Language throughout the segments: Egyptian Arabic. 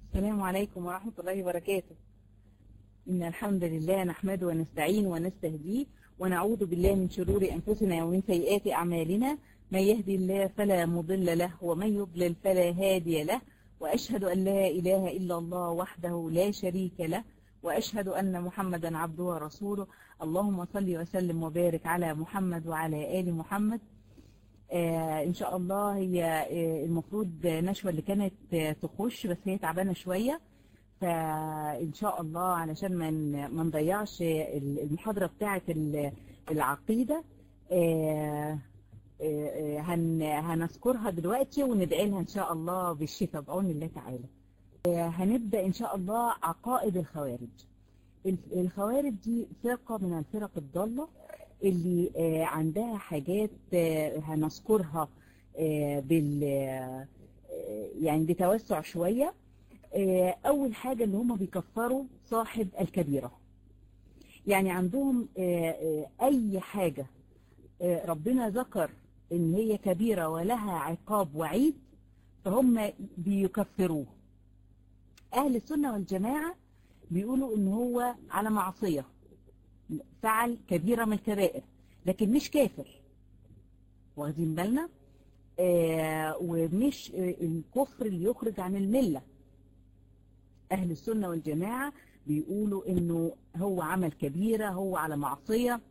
السلام عليكم ورحمة الله وبركاته إن الحمد لله نحمده ونستعين ونستهديه ونعوذ بالله من شرور أنفسنا ومن سيئات أعمالنا من يهدي الله فلا مضل له ومن يضلل فلا هادي له وأشهد أن لا إله إلا الله وحده لا شريك له وأشهد أن محمدا عبده ورسوله اللهم صل وسلم وبارك على محمد وعلى آل محمد آه إن شاء الله هي آه المفروض نشوى اللي كانت آه تخش بس هي تعبانة شوية فإن شاء الله علشان ما ما نضيعش المحاضرة بتاعة العقيدة هن هنذكرها دلوقتي وندعي لها إن شاء الله بالشفاء بعون الله تعالى هنبدأ إن شاء الله عقائد الخوارج الخوارج دي فرقة من الفرق الضالة اللي عندها حاجات هنذكرها بال يعني بتوسع شوية أول حاجة اللي هم بيكفروا صاحب الكبيرة يعني عندهم أي حاجة ربنا ذكر إن هي كبيرة ولها عقاب وعيد فهم بيكفروه أهل السنة والجماعة بيقولوا إن هو على معصية فعل كبيرة من الكبائر لكن مش كافر واخدين بالنا آه ومش الكفر اللي يخرج عن الملة أهل السنة والجماعة بيقولوا إنه هو عمل كبيرة هو على معصية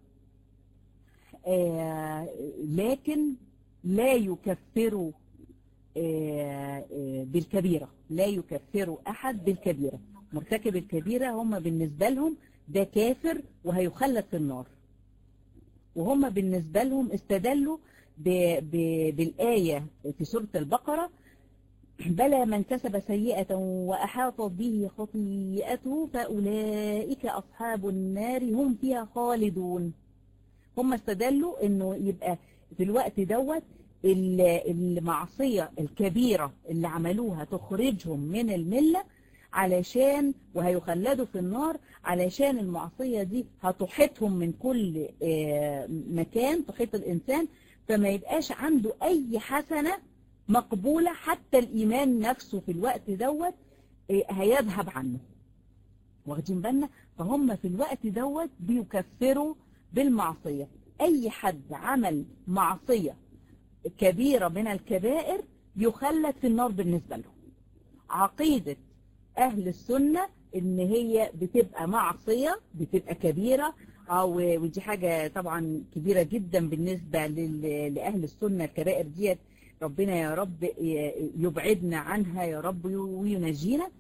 آه لكن لا يكفروا آه بالكبيرة لا يكفروا أحد بالكبيرة مرتكب الكبيرة هم بالنسبة لهم ده كافر وهيخلد في النار وهم بالنسبة لهم استدلوا ب ب بالآية في سورة البقرة بلى من كسب سيئة وأحاطت به خطيئته فأولئك أصحاب النار هم فيها خالدون هم استدلوا انه يبقى في الوقت دوت المعصية الكبيرة اللي عملوها تخرجهم من الملة علشان وهيخلدوا في النار علشان المعصية دي هتحيطهم من كل مكان تحيط الإنسان فما يبقاش عنده أي حسنة مقبولة حتى الإيمان نفسه في الوقت دوت هيذهب عنه واخدين بالنا فهم في الوقت دوت بيكفروا بالمعصية أي حد عمل معصية كبيرة من الكبائر يخلد في النار بالنسبة له عقيدة أهل السنة إن هي بتبقى معصية بتبقى كبيرة أو ودي حاجة طبعا كبيرة جدا بالنسبة لأهل السنة الكبائر ديت ربنا يا رب يبعدنا عنها يا رب وينجينا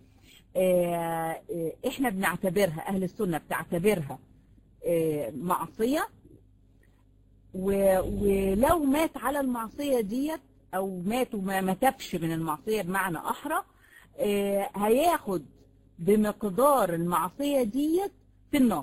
احنا بنعتبرها أهل السنة بتعتبرها معصية ولو مات على المعصية ديت أو مات وما ما تبش من المعصية بمعنى أحرى هياخد بمقدار المعصية ديت في النار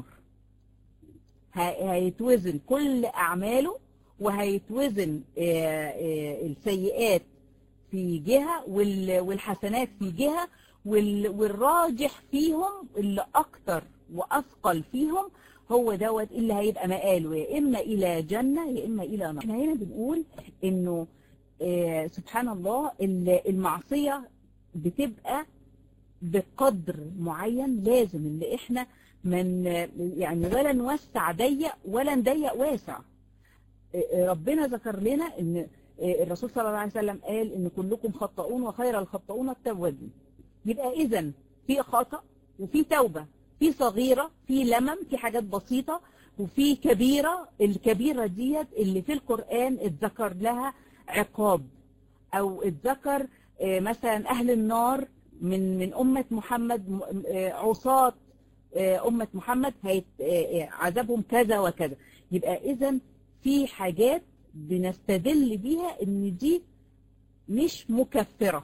هيتوزن كل أعماله وهيتوزن السيئات في جهة والحسنات في جهة والراجح فيهم اللي أكتر وأثقل فيهم هو دوت اللي هيبقى مقاله يا إما إلى جنة يا إما إلى نار احنا هنا بنقول إنه سبحان الله المعصية بتبقى بقدر معين لازم اللي احنا من يعني ولا نوسع ضيق ولا نضيق واسع ربنا ذكر لنا ان الرسول صلى الله عليه وسلم قال ان كلكم خطاؤون وخير الخطاؤون التوابين يبقى اذا في خطأ وفي توبة في صغيرة في لمم في حاجات بسيطة وفي كبيرة الكبيرة ديت اللي في القرآن اتذكر لها عقاب او اتذكر مثلا اهل النار من من أمة محمد عصاة أمة محمد عذابهم كذا وكذا يبقى إذا في حاجات بنستدل بيها إن دي مش مكفرة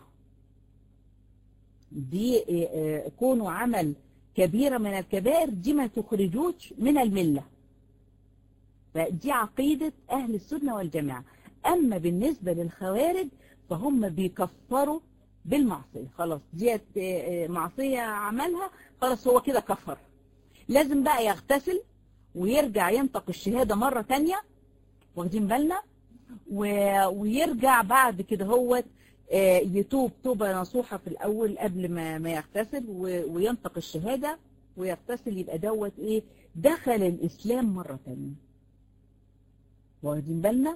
دي كونه عمل كبيرة من الكبائر دي ما تخرجوش من الملة فدي عقيدة أهل السنة والجماعة أما بالنسبة للخوارج فهم بيكفروا بالمعصية خلاص ديت معصية عملها خلاص هو كده كفر لازم بقى يغتسل ويرجع ينطق الشهادة مرة تانية واخدين بالنا ويرجع بعد كده هو آه، يتوب توبة نصوحة في الأول قبل ما ما يغتسل و- وينطق الشهادة ويغتسل يبقى دوت إيه دخل الإسلام مرة تانية واخدين بالنا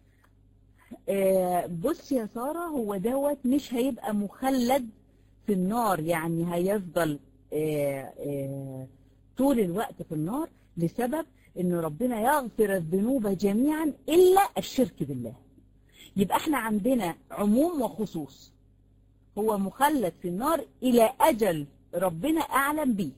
آه، بص يا سارة هو دوت مش هيبقى مخلد في النار يعني هيفضل آه، آه، طول الوقت في النار لسبب ان ربنا يغفر الذنوب جميعا الا الشرك بالله يبقى احنا عندنا عموم وخصوص هو مخلد في النار الى اجل ربنا اعلم بيه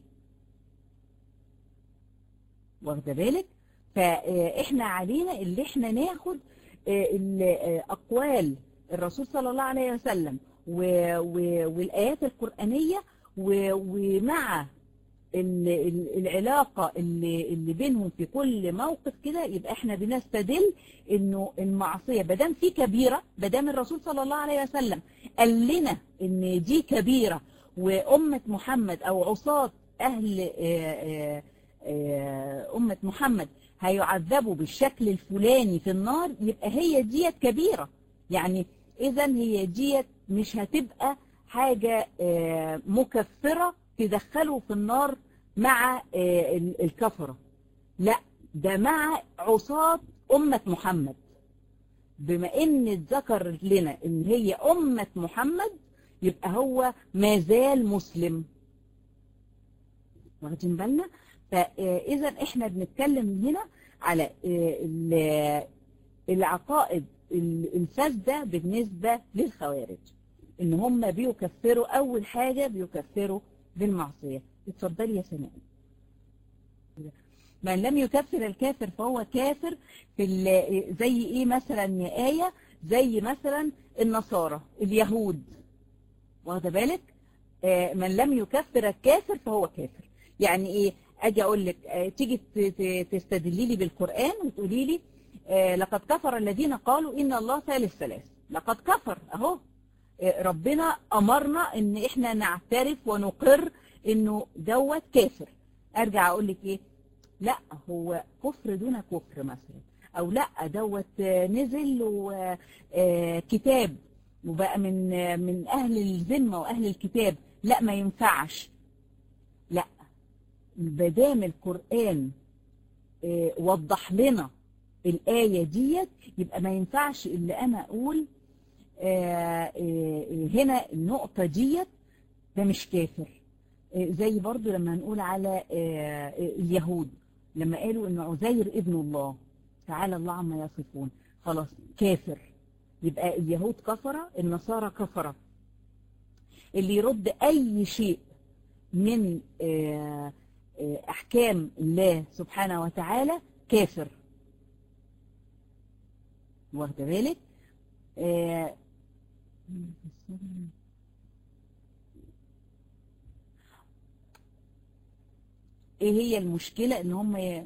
واخده بالك فاحنا علينا اللي احنا ناخد آه، ال- آه، اقوال الرسول صلى الله عليه وسلم و- و- والايات القرانيه و- ومع ال- ال- العلاقة اللي, اللي بينهم في كل موقف كده يبقى احنا بنستدل انه المعصية بدام في كبيرة بدام الرسول صلى الله عليه وسلم قال لنا ان دي كبيرة وأمة محمد او عصاة اهل آه، آه، آه، أمة محمد هيعذبوا بالشكل الفلاني في النار يبقى هي ديت كبيرة يعني اذا هي ديت مش هتبقى حاجة آه، مكفرة تدخله في النار مع آه، ال- الكفرة لا ده مع عصاة أمة محمد بما ان اتذكر لنا ان هي أمة محمد يبقى هو ما زال مسلم واخدين بالنا فاذا احنا بنتكلم هنا على آه، ال- العقائد ال- الفاسدة بالنسبة للخوارج ان هم بيكفروا اول حاجة بيكفروا بالمعصية اتفضلي يا سناء من لم يكفر الكافر فهو كافر في ال- زي ايه مثلا يا آية زي مثلا النصارى اليهود واخده بالك آه، من لم يكفر الكافر فهو كافر يعني ايه اجي اقول لك آه، تيجي ت- ت- تستدلي لي بالقرآن وتقولي لي آه، لقد كفر الذين قالوا ان الله ثالث ثلاث لقد كفر اهو آه، ربنا امرنا ان احنا نعترف ونقر انه دوت كافر ارجع اقول لك ايه لا هو كفر دون كفر مثلا او لا دوت آه، نزل وكتاب وبقى من آه، من اهل الذمه واهل الكتاب لا ما ينفعش لا بدام القران آه، وضح لنا الآية ديت يبقى ما ينفعش اللي أنا أقول آه، آه، هنا النقطة ديت ده مش كافر آه، زي برضو لما نقول على آه، آه، اليهود لما قالوا إن عزير ابن الله تعالى الله عما يصفون خلاص كافر يبقى اليهود كفرة النصارى كفرة اللي يرد أي شيء من آه، آه، أحكام الله سبحانه وتعالى كافر واخده بالك آه، ايه هي المشكلة ان هم ي...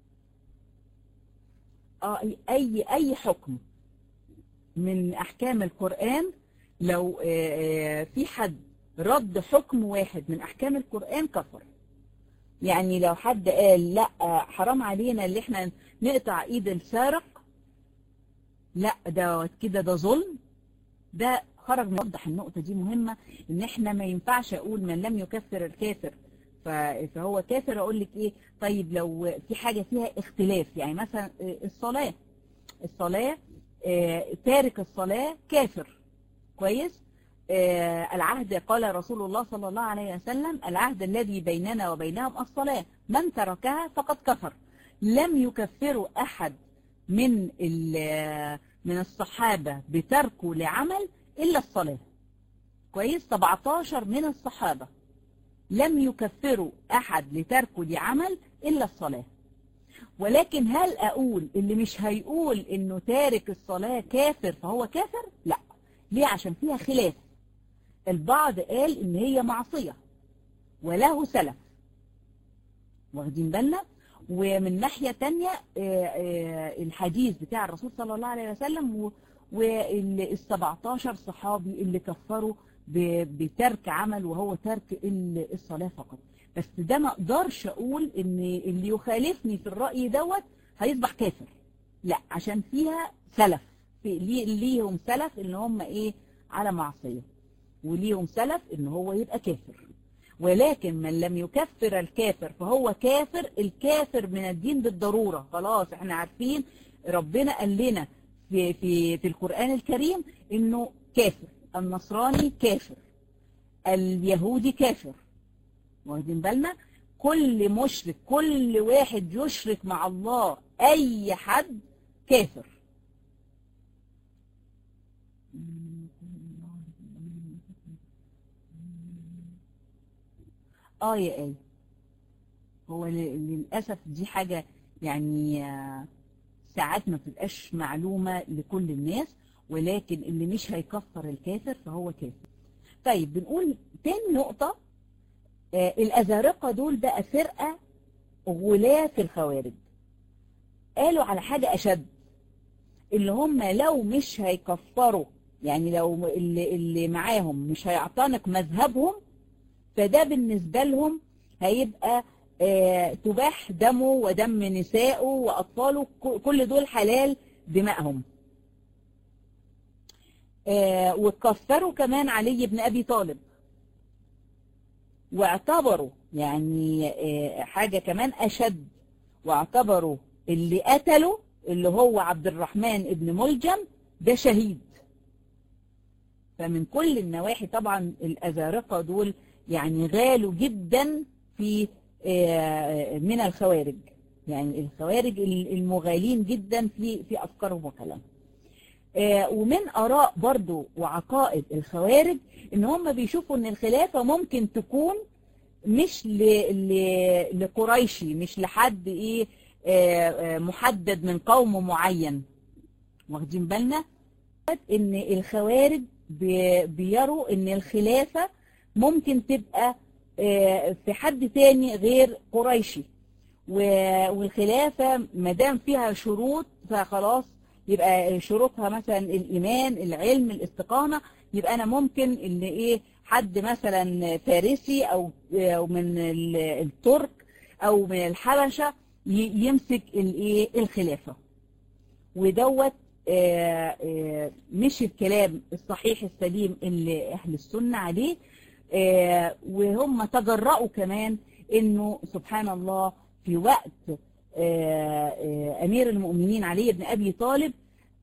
اه اي اي حكم من احكام القرآن لو آه، آه، في حد رد حكم واحد من احكام القرآن كفر يعني لو حد قال لا آه، حرام علينا اللي احنا نقطع ايد السارق لا ده كده ده ظلم ده خرج نوضح النقطة دي مهمة ان احنا ما ينفعش اقول من لم يكفر الكافر ف- فهو كافر اقول لك ايه طيب لو في حاجة فيها اختلاف يعني مثلا آه، الصلاة الصلاة آه، تارك الصلاة كافر كويس آه، العهد قال رسول الله صلى الله عليه وسلم العهد الذي بيننا وبينهم الصلاة من تركها فقد كفر لم يكفروا أحد من ال- من الصحابة بتركه لعمل إلا الصلاة كويس 17 من الصحابة لم يكفروا أحد لتركه لعمل إلا الصلاة ولكن هل أقول اللي مش هيقول إنه تارك الصلاة كافر فهو كافر؟ لا ليه عشان فيها خلاف البعض قال إن هي معصية وله سلف واخدين بالنا ومن ناحية تانية آه، آه، الحديث بتاع الرسول صلى الله عليه وسلم وال 17 صحابي اللي كفروا ب- بترك عمل وهو ترك ال- الصلاة فقط بس ده ما اقدرش اقول ان اللي يخالفني في الرأي دوت هيصبح كافر لا عشان فيها سلف في ليه- ليهم سلف ان هم ايه على معصية وليهم سلف ان هو يبقى كافر ولكن من لم يكفر الكافر فهو كافر الكافر من الدين بالضرورة خلاص احنا عارفين ربنا قال لنا في, في, في القرآن الكريم انه كافر النصراني كافر اليهودي كافر واخدين بالنا كل مشرك كل واحد يشرك مع الله اي حد كافر اه يا ايه هو للاسف دي حاجة يعني ساعات ما بتبقاش معلومة لكل الناس ولكن اللي مش هيكفر الكافر فهو كافر طيب بنقول تاني نقطة آه الأزارقة دول بقى فرقة غلاة في الخوارج قالوا على حاجة أشد اللي هم لو مش هيكفروا يعني لو اللي, اللي معاهم مش هيعتنق مذهبهم فده بالنسبة لهم هيبقى آه تباح دمه ودم نسائه وأطفاله كل دول حلال دمائهم آه وكفروا كمان علي بن أبي طالب واعتبروا يعني آه حاجة كمان أشد واعتبروا اللي قتلوا اللي هو عبد الرحمن ابن ملجم ده شهيد فمن كل النواحي طبعا الأزارقة دول يعني غالوا جدا في من الخوارج يعني الخوارج المغالين جدا في في أفكارهم وكلامهم ومن آراء برضو وعقائد الخوارج ان هم بيشوفوا ان الخلافة ممكن تكون مش ل... ل... لقريشي مش لحد ايه محدد من قوم معين واخدين بالنا ان الخوارج بي... بيروا ان الخلافة ممكن تبقى في حد تاني غير قريشي والخلافة مدام فيها شروط فخلاص يبقى شروطها مثلا الإيمان العلم الاستقامة يبقى أنا ممكن إن إيه حد مثلا فارسي أو من الترك أو من الحبشة يمسك الإيه الخلافة ودوت مش الكلام الصحيح السليم اللي أهل السنة عليه وهم تجرأوا كمان إنه سبحان الله في وقت أمير المؤمنين علي بن أبي طالب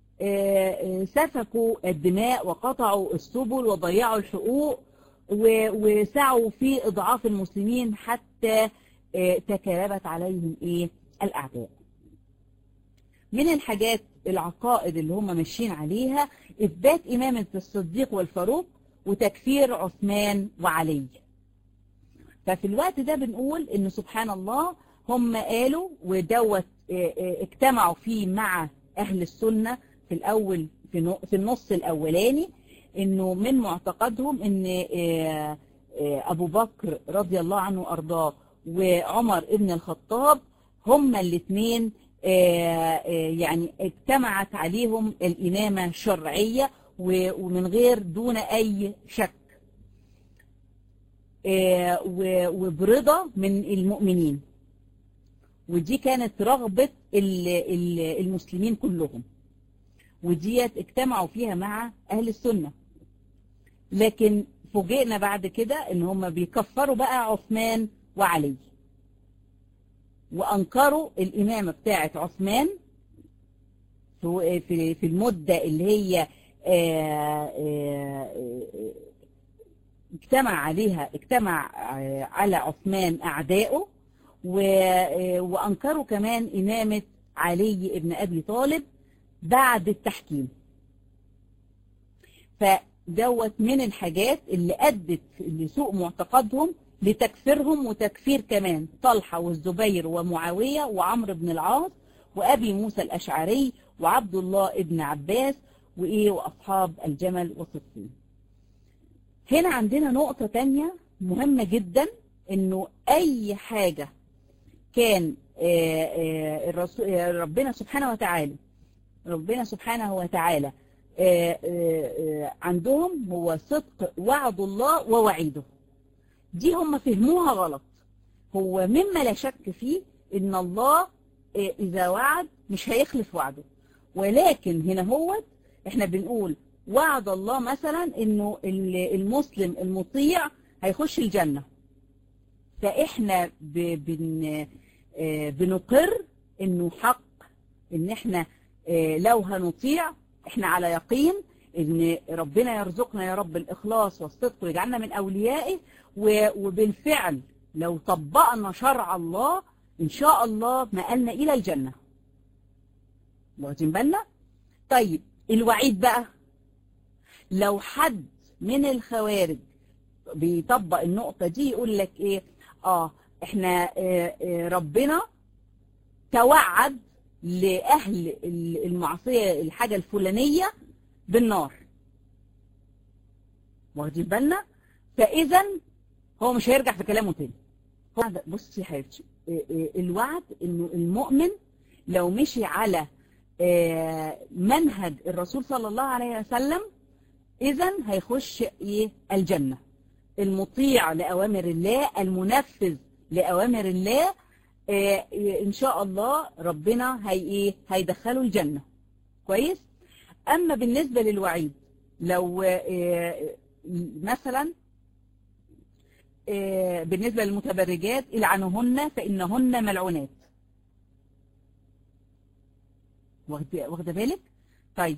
سفكوا الدماء وقطعوا السبل وضيعوا الحقوق وسعوا في إضعاف المسلمين حتى تكالبت عليهم إيه الأعداء من الحاجات العقائد اللي هم ماشيين عليها إثبات إمامة الصديق والفاروق وتكفير عثمان وعلي ففي الوقت ده بنقول إن سبحان الله هم قالوا ودوت اجتمعوا فيه مع أهل السنة في الأول في النص الأولاني إنه من معتقدهم إن أبو بكر رضي الله عنه وأرضاه وعمر ابن الخطاب هما الاثنين يعني اجتمعت عليهم الإمامة شرعية ومن غير دون أي شك وبرضا من المؤمنين ودي كانت رغبة المسلمين كلهم وديت اجتمعوا فيها مع أهل السنة لكن فوجئنا بعد كده ان هم بيكفروا بقى عثمان وعلي وأنكروا الإمامة بتاعة عثمان في في المدة اللي هي اجتمع عليها اجتمع على عثمان أعدائه وأنكروا كمان إمامة علي ابن أبي طالب بعد التحكيم فدوت من الحاجات اللي أدت لسوء معتقدهم لتكفيرهم وتكفير كمان طلحة والزبير ومعاوية وعمرو بن العاص وأبي موسى الأشعري وعبد الله ابن عباس وإيه وأصحاب الجمل وصفين هنا عندنا نقطة تانية مهمة جدا إنه أي حاجة كان الرسول ربنا سبحانه وتعالى ربنا سبحانه وتعالى عندهم هو صدق وعد الله ووعيده دي هم فهموها غلط هو مما لا شك فيه ان الله اذا وعد مش هيخلف وعده ولكن هنا هو احنا بنقول وعد الله مثلا انه ال- المسلم المطيع هيخش الجنة فاحنا ب- بن آه، بنقر انه حق ان احنا آه، لو هنطيع احنا على يقين ان ربنا يرزقنا يا رب الاخلاص والصدق ويجعلنا من اوليائه و- وبالفعل لو طبقنا شرع الله ان شاء الله مقالنا الى الجنة واخدين بالنا طيب الوعيد بقى لو حد من الخوارج بيطبق النقطة دي يقول لك ايه اه احنا آه آه ربنا توعد لأهل ال- المعصية الحاجة الفلانية بالنار واخدين بالنا فإذا هو مش هيرجع في كلامه تاني هو ده- بصي يا حبيبتي آه، آه، الوعد انه المؤمن لو مشي على آه، منهج الرسول صلى الله عليه وسلم اذا هيخش ايه الجنة المطيع لأوامر الله المنفذ لأوامر الله آه، آه، ان شاء الله ربنا هي ايه هيدخله الجنة كويس اما بالنسبة للوعيد لو آه، مثلا آه، بالنسبة للمتبرجات العنهن فإنهن ملعونات واخد- واخدة بالك طيب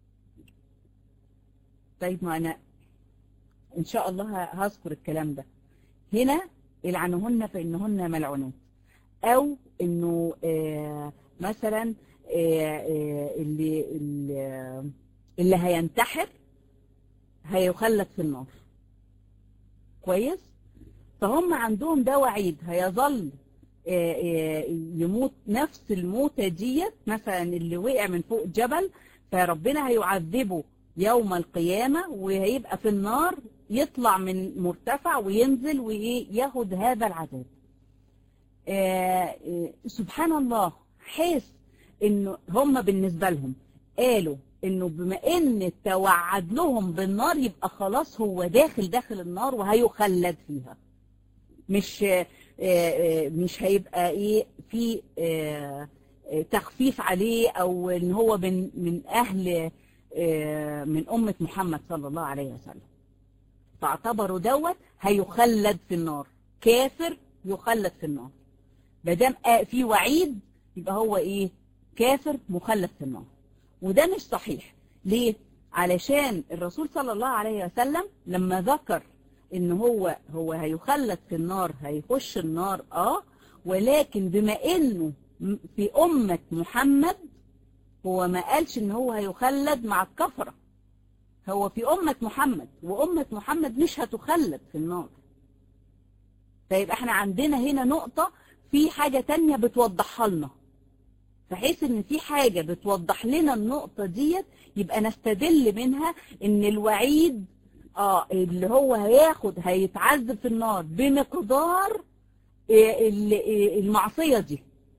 طيب ما أنا إن شاء الله ه- هذكر الكلام ده هنا العنهن فإنهن ملعونات أو إنه آه، مثلا آه، آه، اللي اللي- اللي هينتحر هيخلد في النار كويس فهم عندهم ده وعيد هيظل آه، آه، يموت نفس الموتة ديت مثلا اللي وقع من فوق جبل فربنا هيعذبه يوم القيامة وهيبقى في النار يطلع من مرتفع وينزل وياخد هذا العذاب آه، آه، سبحان الله حيث انه هم بالنسبة لهم قالوا انه بما ان توعد لهم بالنار يبقى خلاص هو داخل داخل النار وهيخلد فيها مش آه، آه، مش هيبقى ايه في آه، آه، تخفيف عليه او ان هو من من اهل آه، من امه محمد صلى الله عليه وسلم فاعتبروا دوت هيخلد في النار كافر يخلد في النار ما دام آه، في وعيد يبقى هو ايه كافر مخلد في النار وده مش صحيح ليه علشان الرسول صلى الله عليه وسلم لما ذكر ان هو هو هيخلد في النار هيخش النار اه ولكن بما انه م- في امة محمد هو ما قالش ان هو هيخلد مع الكفرة هو في امة محمد وامة محمد مش هتخلد في النار فيبقى احنا عندنا هنا نقطة في حاجة تانية بتوضحها لنا بحيث ان في حاجة بتوضح لنا النقطة ديت يبقى نستدل منها ان الوعيد اه اللي هو هياخد هيتعذب في النار بمقدار إيه ال- إيه المعصية دي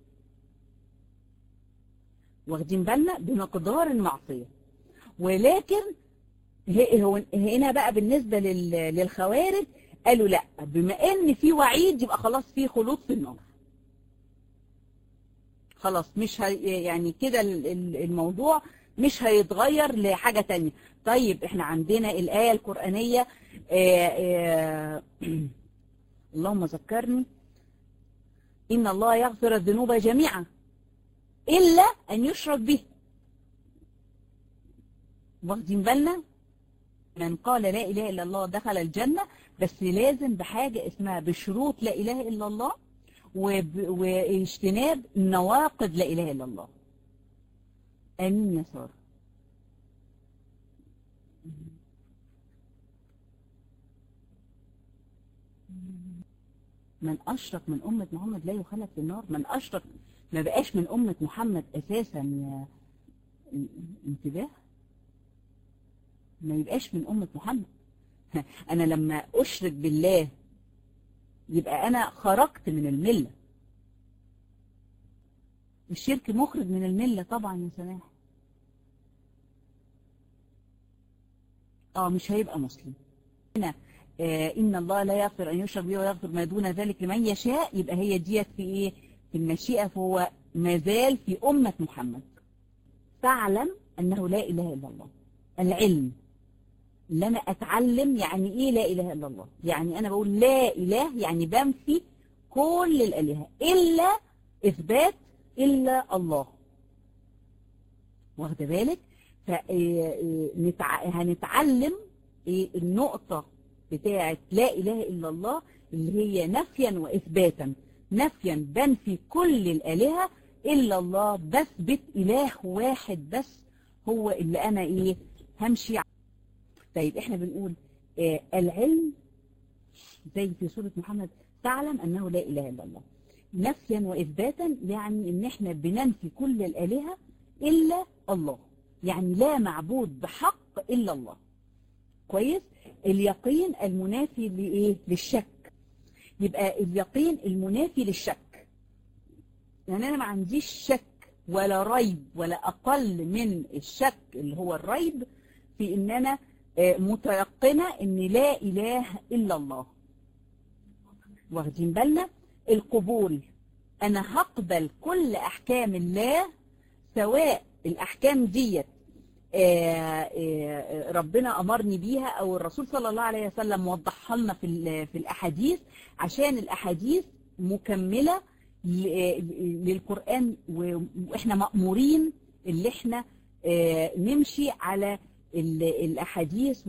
واخدين بالنا بمقدار المعصية ولكن ه- هو هنا بقى بالنسبة لل- للخوارج قالوا لا بما ان في وعيد يبقى خلاص في خلود في النار خلاص مش هي يعني كده ال- ال- الموضوع مش هيتغير لحاجة تانية طيب احنا عندنا الآية القرآنية آه، آه، اللهم ذكرني إن الله يغفر الذنوب جميعا إلا أن يشرك به واخدين بالنا من قال لا إله إلا الله دخل الجنة بس لازم بحاجة اسمها بشروط لا إله إلا الله وب- واجتناب نواقض لا إله إلا الله آمين يا سارة من أشرك من أمة محمد لا يخلد في النار من أشرك ما بقاش من أمة محمد أساسا يا انتباه ما يبقاش من أمة محمد أنا لما أشرك بالله يبقى أنا خرجت من الملة الشرك مخرج من الملة طبعا يا سماح اه مش هيبقى مسلم هنا آه ان الله لا يغفر ان يشرك به ويغفر ما دون ذلك لمن يشاء يبقى هي ديت في ايه في المشيئة فهو ما زال في أمة محمد فاعلم أنه لا إله إلا الله العلم اللي انا اتعلم يعني ايه لا اله الا الله يعني انا بقول لا اله يعني بنفي كل الالهه الا اثبات الا الله واخده بالك فهنتعلم النقطه بتاعه لا اله الا الله اللي هي نفيا واثباتا نفيا بنفي كل الالهه الا الله بثبت اله واحد بس هو اللي انا ايه همشي طيب احنا بنقول آه العلم زي في سورة محمد تعلم انه لا اله الا الله نفيا واثباتا يعني ان احنا بننفي كل الالهه الا الله يعني لا معبود بحق الا الله كويس اليقين المنافي لايه للشك يبقى اليقين المنافي للشك يعني انا ما عنديش شك ولا ريب ولا اقل من الشك اللي هو الريب في ان انا متيقنة ان لا اله الا الله واخدين بالنا القبول انا هقبل كل احكام الله سواء الاحكام ديت ربنا امرني بيها او الرسول صلى الله عليه وسلم وضحها لنا في في الاحاديث عشان الاحاديث مكمله للقران واحنا مامورين اللي احنا نمشي على الاحاديث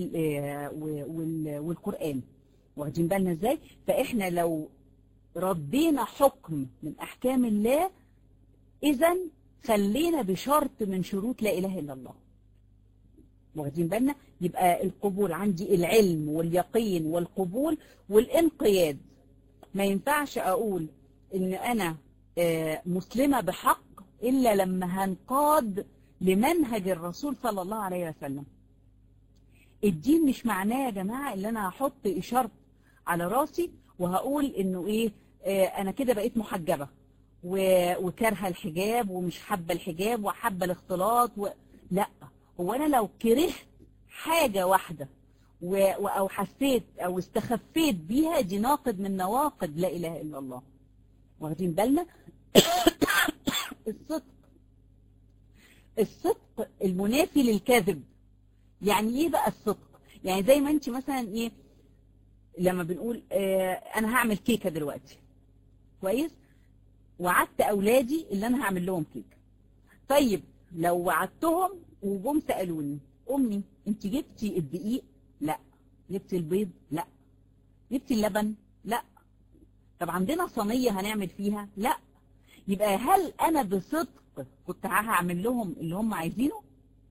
والقران واخدين بالنا ازاي فاحنا لو ردينا حكم من احكام الله اذا خلينا بشرط من شروط لا اله الا الله واخدين بالنا يبقى القبول عندي العلم واليقين والقبول والانقياد ما ينفعش اقول ان انا مسلمه بحق الا لما هنقاد لمنهج الرسول صلى الله عليه وسلم الدين مش معناه يا جماعة ان انا هحط اشارة على راسي وهقول انه ايه آه انا كده بقيت محجبة وكارهه الحجاب ومش حابة الحجاب وحابة الاختلاط و... لا هو انا لو كرهت حاجة واحدة و... او حسيت او استخفيت بيها دي ناقض من نواقض لا اله الا الله واخدين بالنا الصدق الصدق المنافي للكذب يعني ايه بقى الصدق يعني زي ما انت مثلا ايه لما بنقول اه انا هعمل كيكه دلوقتي كويس وعدت اولادي اللي انا هعمل لهم كيكه طيب لو وعدتهم وجم سالوني امي انت جبتي الدقيق لا جبتي البيض لا جبتي اللبن لا طب عندنا صينيه هنعمل فيها لا يبقى هل انا بصدق كنت هعمل لهم اللي هم عايزينه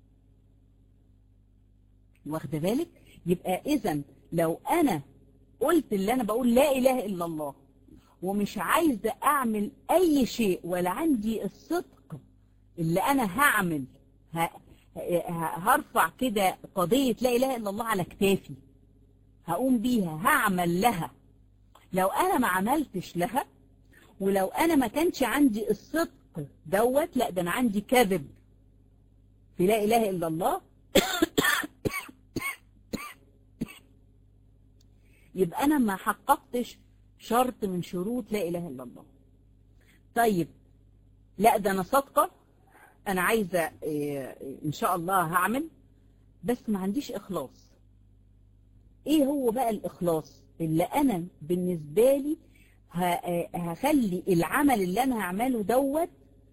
واخده بالك يبقى اذا لو انا قلت اللي انا بقول لا اله الا الله ومش عايزه اعمل اي شيء ولا عندي الصدق اللي انا هعمل هرفع كده قضيه لا اله الا الله على كتافي هقوم بيها هعمل لها لو انا ما عملتش لها ولو انا ما كانش عندي الصدق دوت لا ده انا عندي كذب في لا اله الا الله يبقى انا ما حققتش شرط من شروط لا اله الا الله طيب لا ده انا صادقه انا عايزه ان شاء الله هعمل بس ما عنديش اخلاص ايه هو بقى الاخلاص اللي انا بالنسبه لي هخلي العمل اللي انا هعمله دوت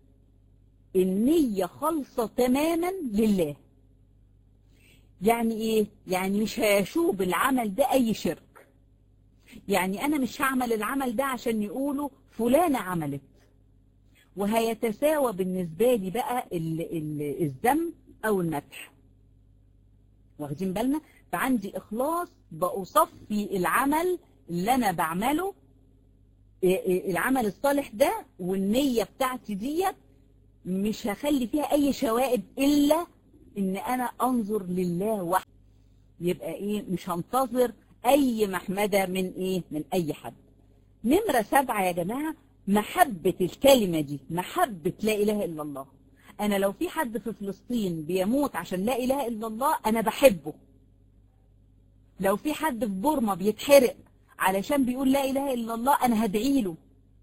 النية خالصة تماما لله يعني ايه يعني مش هيشوب العمل ده اي شرك يعني انا مش هعمل العمل ده عشان يقولوا فلانة عملت وهيتساوى بالنسبة لي بقى ال ال الذم او المدح واخدين بالنا فعندي اخلاص بأصفي العمل اللي انا بعمله العمل الصالح ده والنية بتاعتي ديت مش هخلي فيها اي شوائب الا ان انا انظر لله وحده يبقى ايه مش هنتظر اي محمدة من ايه من اي حد نمرة سبعة يا جماعة محبة الكلمة دي محبة لا اله الا الله انا لو في حد في فلسطين بيموت عشان لا اله الا الله انا بحبه لو في حد في بورما بيتحرق علشان بيقول لا اله الا الله انا هدعي له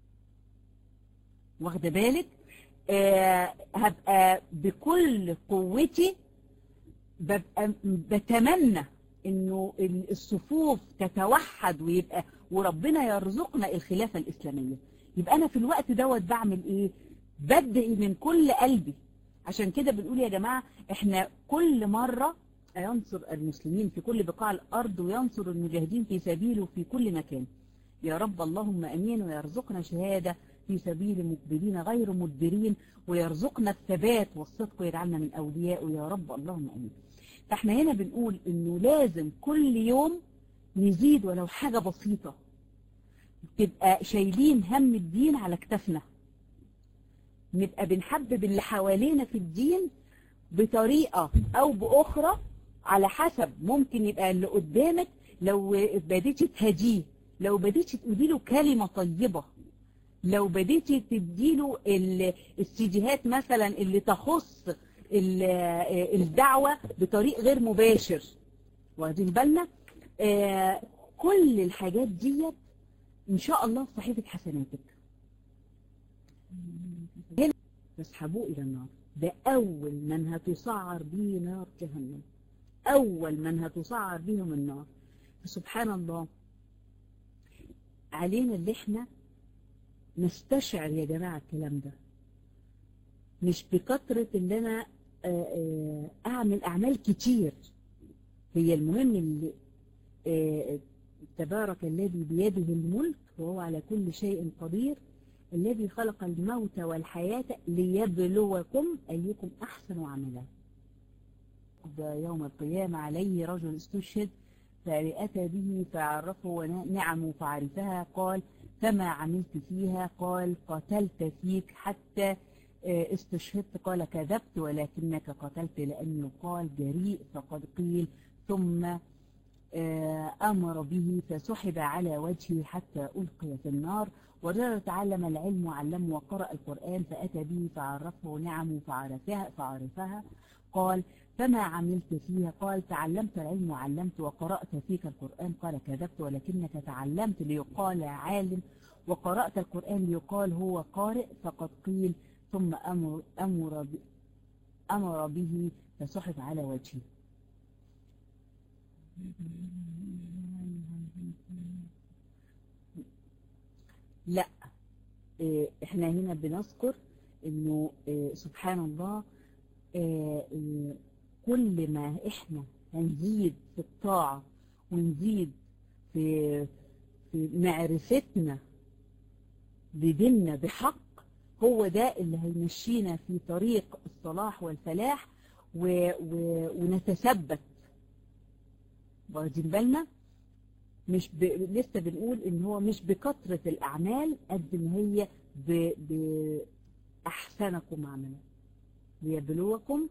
واخده بالك آه هبقى بكل قوتي ببقى بتمنى انه الصفوف تتوحد ويبقى وربنا يرزقنا الخلافة الإسلامية يبقى أنا في الوقت دوت بعمل إيه بدعي من كل قلبي عشان كده بنقول يا جماعة احنا كل مرة ينصر المسلمين في كل بقاع الأرض وينصر المجاهدين في سبيله في كل مكان يا رب اللهم أمين ويرزقنا شهادة في سبيل مقبلين غير مدبرين ويرزقنا الثبات والصدق ويجعلنا من أولياء يا رب اللهم أمين فاحنا هنا بنقول انه لازم كل يوم نزيد ولو حاجة بسيطة تبقى شايلين هم الدين على كتفنا نبقى بنحبب اللي حوالينا في الدين بطريقة او باخرى على حسب ممكن يبقى اللي قدامك لو بديتي تهديه لو بديتي تقولي له كلمة طيبة لو بديتي تديله السيديهات مثلا اللي تخص الدعوة بطريق غير مباشر واخدين بالنا آه كل الحاجات ديت ان شاء الله في صحيفة حسناتك هنا تسحبوه الى النار ده اول من هتسعر به نار جهنم اول من هتسعر بهم النار فسبحان الله علينا اللي احنا نستشعر يا جماعة الكلام ده مش بكثرة ان انا اعمل اعمال كتير هي المهم اللي تبارك الذي بيده الملك وهو على كل شيء قدير الذي خلق الموت والحياة ليبلوكم أيكم أحسن عملا يوم القيامة عليه رجل استشهد فأتى به فعرفه نعمه فعرفها قال فما عملت فيها قال قتلت فيك حتى استشهدت قال كذبت ولكنك قتلت لأنه قال جريء فقد قيل ثم أمر به فسحب على وجهه حتى ألقي في النار ورجل تعلم العلم وعلمه وقرأ القرآن فأتى به فعرفه نعمه فعرفها, فعرفها قال فما عملت فيها قال تعلمت العلم وعلمت وقرأت فيك القرآن قال كذبت ولكنك تعلمت ليقال عالم وقرأت القرآن ليقال هو قارئ فقد قيل ثم أمر, أمر, أمر به فسحب على وجهه لا احنا هنا بنذكر انه سبحان الله كل ما احنا هنزيد في الطاعة ونزيد في, في معرفتنا بديننا بحق هو ده اللي هيمشينا في طريق الصلاح والفلاح و و ونتثبت واخدين بالنا مش ب... لسه بنقول ان هو مش بكثرة الاعمال قد ما هي ب... باحسنكم عملا ليبلوكم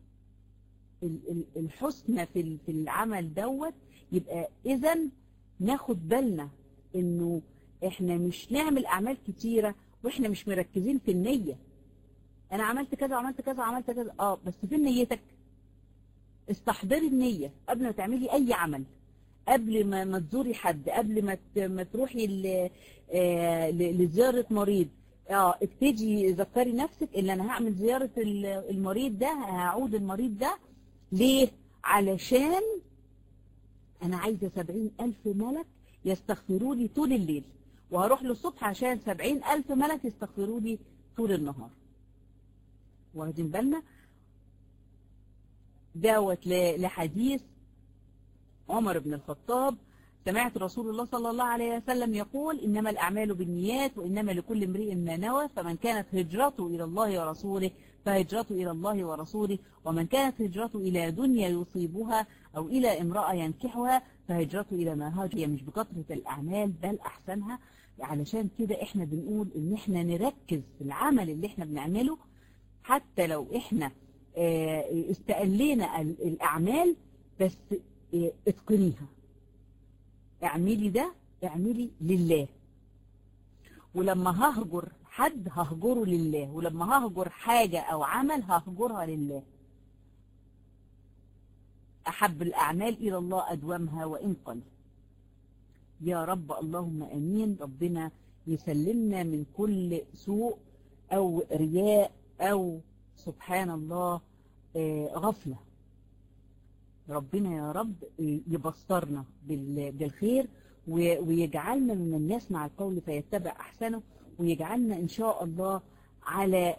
الحسنى في في العمل دوت يبقى اذا ناخد بالنا انه احنا مش نعمل اعمال كتيره واحنا مش مركزين في النيه انا عملت كذا وعملت كذا وعملت كذا اه بس في نيتك استحضري النيه قبل ما تعملي اي عمل قبل ما ما تزوري حد قبل ما ما تروحي لزياره مريض اه ابتدي ذكري نفسك ان انا هعمل زياره المريض ده هعود المريض ده ليه علشان انا عايزه سبعين الف ملك يستغفروا لي طول الليل وهروح له الصبح عشان سبعين الف ملك يستغفروا لي طول النهار واخدين بالنا دوت لحديث عمر بن الخطاب سمعت رسول الله صلى الله عليه وسلم يقول إنما الأعمال بالنيات وإنما لكل امرئ ما نوى فمن كانت هجرته إلى الله ورسوله فهجرته إلى الله ورسوله ومن كانت هجرته إلى دنيا يصيبها أو إلى امرأة ينكحها فهجرته إلى ما هاجر مش بكثرة الأعمال بل أحسنها علشان كده إحنا بنقول إن إحنا نركز في العمل اللي إحنا بنعمله حتى لو إحنا استقلينا الأعمال بس اتقنيها اعملي ده اعملي لله ولما ههجر حد ههجره لله ولما ههجر حاجة او عمل ههجرها لله احب الاعمال الى الله ادومها وان قل يا رب اللهم امين ربنا يسلمنا من كل سوء او رياء او سبحان الله غفلة ربنا يا رب يبصرنا بالخير ويجعلنا من الناس مع القول فيتبع أحسنه ويجعلنا إن شاء الله على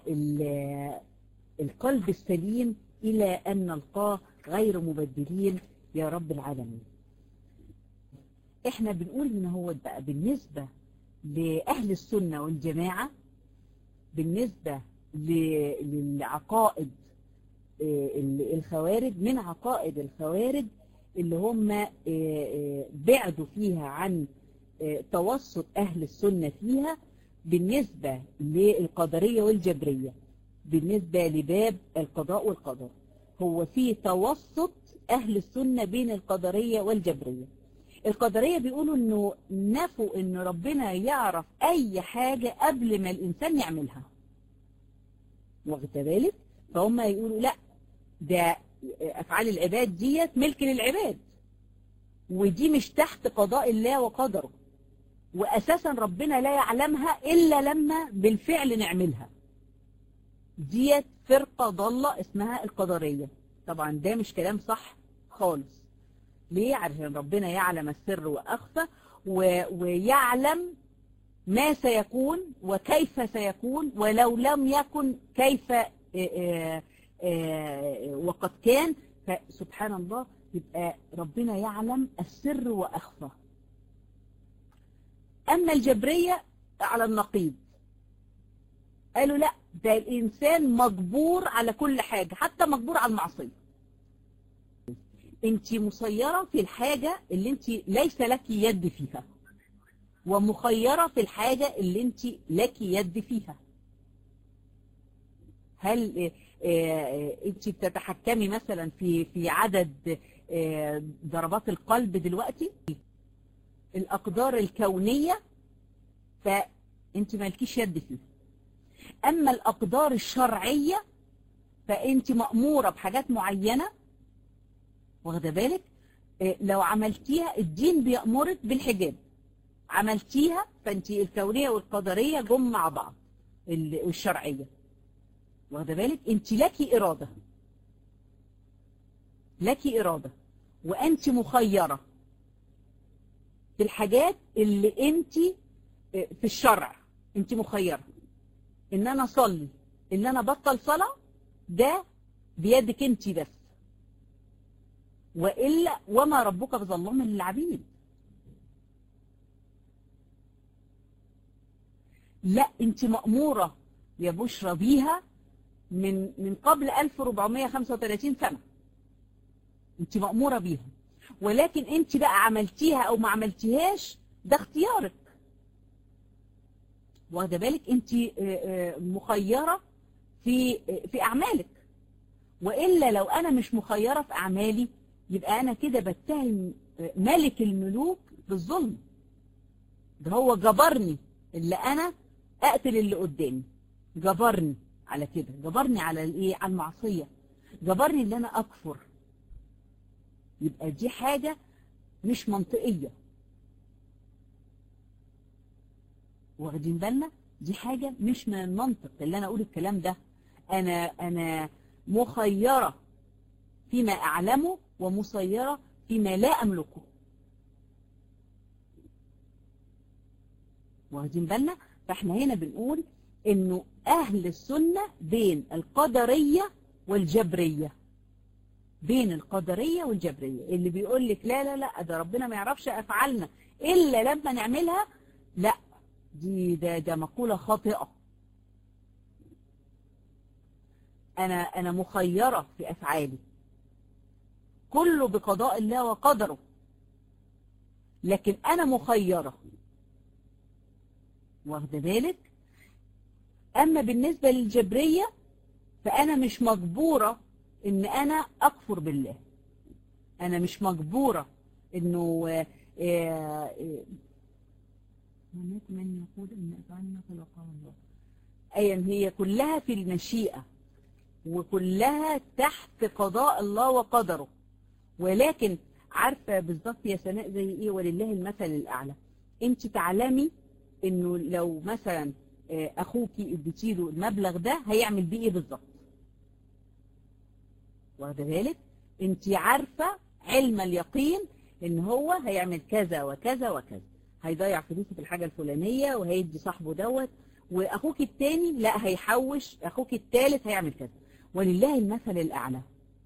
القلب السليم إلى أن نلقاه غير مبدلين يا رب العالمين احنا بنقول ان هو بقى بالنسبة لأهل السنة والجماعة بالنسبة للعقائد الخوارج من عقائد الخوارج اللي هم بعدوا فيها عن توسط أهل السنة فيها بالنسبة للقدرية والجبرية بالنسبة لباب القضاء والقدر هو في توسط أهل السنة بين القدرية والجبرية القدرية بيقولوا انه نفوا ان ربنا يعرف اي حاجة قبل ما الانسان يعملها واخد بالك فهم يقولوا لا ده افعال العباد ديت ملك للعباد ودي مش تحت قضاء الله وقدره واساسا ربنا لا يعلمها الا لما بالفعل نعملها ديت فرقة ضالة اسمها القدرية طبعا ده مش كلام صح خالص ليه عشان ربنا يعلم السر وأخفى ويعلم ما سيكون وكيف سيكون ولو لم يكن كيف وقد كان فسبحان الله يبقى ربنا يعلم السر وأخفى أما الجبرية على النقيض قالوا لا ده الإنسان مجبور على كل حاجة حتى مجبور على المعصية انت مسيرة في الحاجة اللي انت ليس لك يد فيها ومخيرة في الحاجة اللي انت لك يد فيها هل انت بتتحكمي مثلا في في عدد ضربات القلب دلوقتي الأقدار الكونية فانت مالكيش يد فيها أما الأقدار الشرعية فأنت مأمورة بحاجات معينة واخده بالك لو عملتيها الدين بيأمرك بالحجاب عملتيها فأنت الكونية والقدرية جم مع بعض والشرعية واخده بالك أنت لك إرادة لك إرادة وأنت مخيرة في الحاجات اللي أنت في الشرع أنت مخيرة ان انا اصلي ان انا بطل صلاة ده بيدك انت بس وإلا وما ربك بظلام للعبيد لا انت مأمورة يا بشرى بيها من من قبل 1435 سنة انت مأمورة بيها ولكن انت بقى عملتيها او ما عملتيهاش ده اختيارك واخده بالك انت مخيرة في في اعمالك والا لو انا مش مخيرة في اعمالي يبقى انا كده بتهم ملك الملوك بالظلم ده هو جبرني اللي انا اقتل اللي قدامي جبرني على كده جبرني على الايه على المعصية جبرني اللي انا اكفر يبقى دي حاجة مش منطقية واخدين بالنا دي حاجة مش من المنطق اللي انا اقول الكلام ده انا انا مخيرة فيما اعلمه ومسيرة فيما لا املكه واخدين بالنا فاحنا هنا بنقول انه اهل السنة بين القدرية والجبرية بين القدرية والجبرية اللي بيقول لك لا لا لا ده ربنا ما يعرفش افعالنا الا لما نعملها لا دي ده ده مقولة خاطئة أنا أنا مخيرة في أفعالي كله بقضاء الله وقدره لكن أنا مخيرة واخده بالك أما بالنسبة للجبرية فأنا مش مجبورة إن أنا أكفر بالله أنا مش مجبورة إنه آه آه هناك من يقول ان افعالنا خلق الله ايا هي كلها في المشيئة وكلها تحت قضاء الله وقدره ولكن عارفة بالظبط يا سناء زي ايه ولله المثل الاعلى انت تعلمي انه لو مثلا اخوكي اديتيله المبلغ ده هيعمل بيه ايه بالظبط واخده بالك انت عارفة علم اليقين ان هو هيعمل كذا وكذا وكذا هيضيع فلوسه في الحاجة الفلانية وهيدي صاحبه دوت واخوك التاني لا هيحوش اخوك التالت هيعمل كذا ولله المثل الاعلى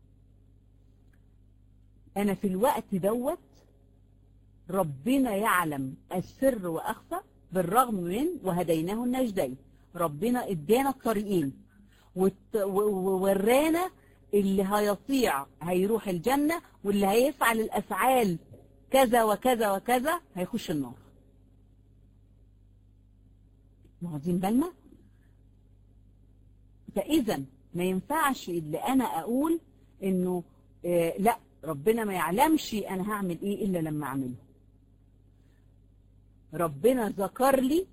انا في الوقت دوت ربنا يعلم السر واخفى بالرغم من وهديناه النجدين ربنا ادانا الطريقين وورانا اللي هيطيع هيروح الجنة واللي هيفعل الافعال كذا وكذا وكذا هيخش النار واخدين بالنا فاذا ما ينفعش اللي انا اقول انه آه لا ربنا ما يعلمش انا هعمل ايه الا لما اعمله ربنا ذكر لي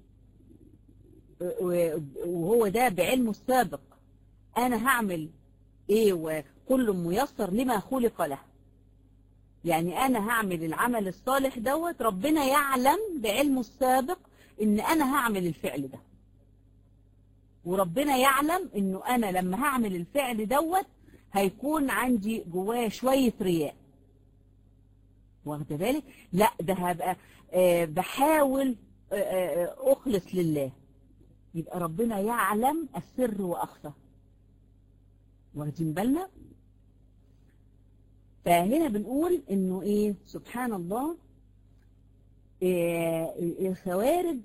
وهو ده بعلمه السابق انا هعمل ايه وكل ميسر لما خلق له يعني انا هعمل العمل الصالح دوت ربنا يعلم بعلمه السابق ان انا هعمل الفعل ده وربنا يعلم انه انا لما هعمل الفعل دوت هيكون عندي جواه شوية رياء واخد بالك لا ده هبقى أه بحاول أه اخلص لله يبقى ربنا يعلم السر واخفى واخدين بالنا فهنا بنقول انه ايه سبحان الله إيه الخوارج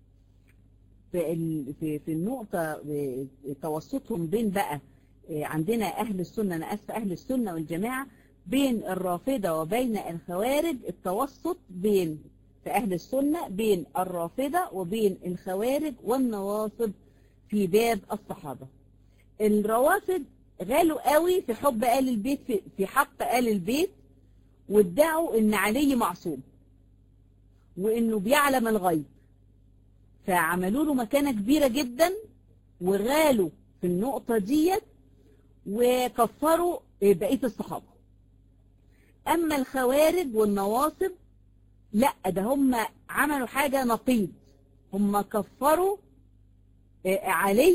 في في في النقطه توسطهم بين بقى إيه عندنا اهل السنه انا اسف اهل السنه والجماعه بين الرافضه وبين الخوارج التوسط بين في اهل السنه بين الرافضه وبين الخوارج والنواصب في باب الصحابه الروافض غالوا قوي في حب آل البيت في, في حق آل البيت وادعوا ان علي معصوم وانه بيعلم الغيب فعملوا له مكانة كبيرة جدا وغالوا في النقطة ديت وكفروا بقية الصحابة اما الخوارج والنواصب لا ده هم عملوا حاجة نقيض هم كفروا علي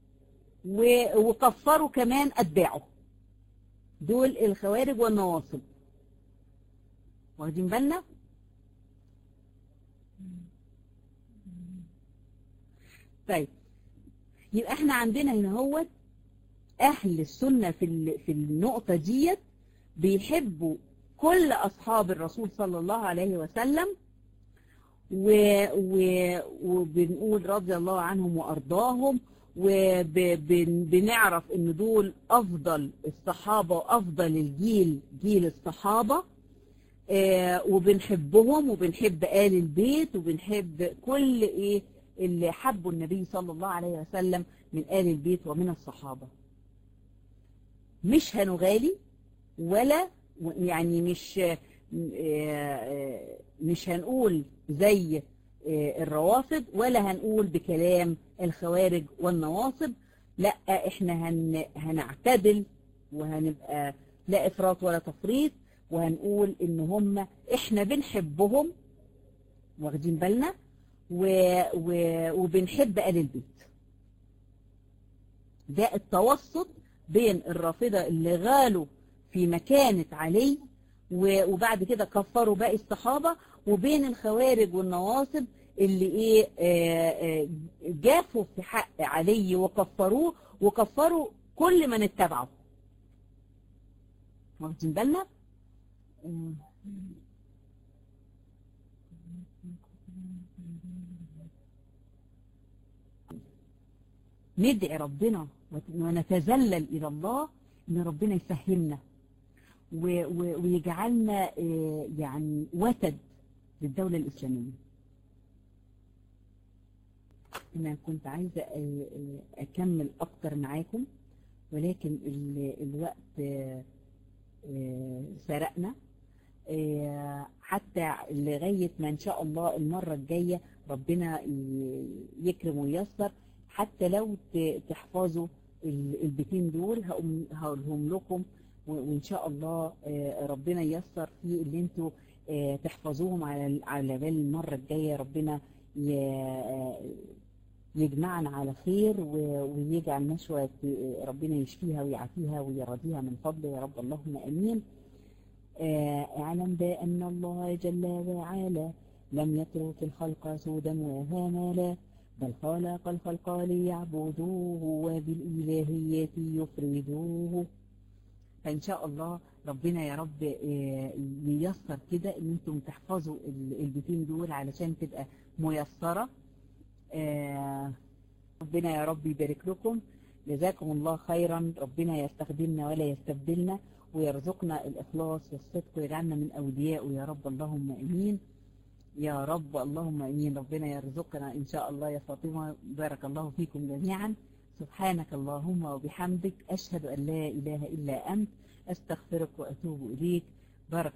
وكفروا كمان أتباعه دول الخوارج والنواصب واخدين بالنا طيب يبقى احنا عندنا هنا هو اهل السنة في في النقطة ديت بيحبوا كل اصحاب الرسول صلى الله عليه وسلم و و وبنقول رضي الله عنهم وارضاهم وبنعرف ان دول افضل الصحابة وافضل الجيل جيل الصحابة وبنحبهم وبنحب آل البيت وبنحب كل ايه اللي حبوا النبي صلى الله عليه وسلم من آل البيت ومن الصحابة مش هنغالي ولا يعني مش مش هنقول زي الروافض ولا هنقول بكلام الخوارج والنواصب لا احنا هن هنعتدل وهنبقى لا افراط ولا تفريط وهنقول ان هم احنا بنحبهم واخدين بالنا و و وبنحب آل البيت ده التوسط بين الرافضة اللي غالوا في مكانة علي وبعد كده كفروا باقي الصحابة وبين الخوارج والنواصب اللي ايه آآ آآ جافوا في حق علي وكفروه وكفروا كل من اتبعه واخدين بالنا ندعي ربنا ونتذلل إلى الله إن ربنا يفهمنا ويجعلنا يعني وتد للدولة الإسلامية أنا كنت عايزة أكمل أكتر معاكم ولكن الوقت سرقنا حتى لغاية ما إن شاء الله المرة الجاية ربنا يكرم وييسر حتى لو تحفظوا البيتين دول هقولهم لكم وإن شاء الله ربنا ييسر في اللي انتوا تحفظوهم على على بال المرة الجاية ربنا يجمعنا على خير ويجعل نشوة ربنا يشفيها ويعافيها ويرضيها من فضله يا رب اللهم أمين اعلم بأن الله جل وعلا لم يترك الخلق سودا وهملا بل خلق الخلق ليعبدوه وبالإلهية يفردوه فإن شاء الله ربنا يا رب ييسر كده ان انتم تحفظوا البيتين دول علشان تبقى ميسرة ربنا يا رب يبارك لكم جزاكم الله خيرا ربنا يستخدمنا ولا يستبدلنا ويرزقنا الإخلاص والصدق ويجعلنا من أولياء يا رب اللهم أمين يا رب اللهم أمين ربنا يرزقنا إن شاء الله يا فاطمة بارك الله فيكم جميعا سبحانك اللهم وبحمدك أشهد أن لا إله إلا أنت أستغفرك وأتوب إليك بارك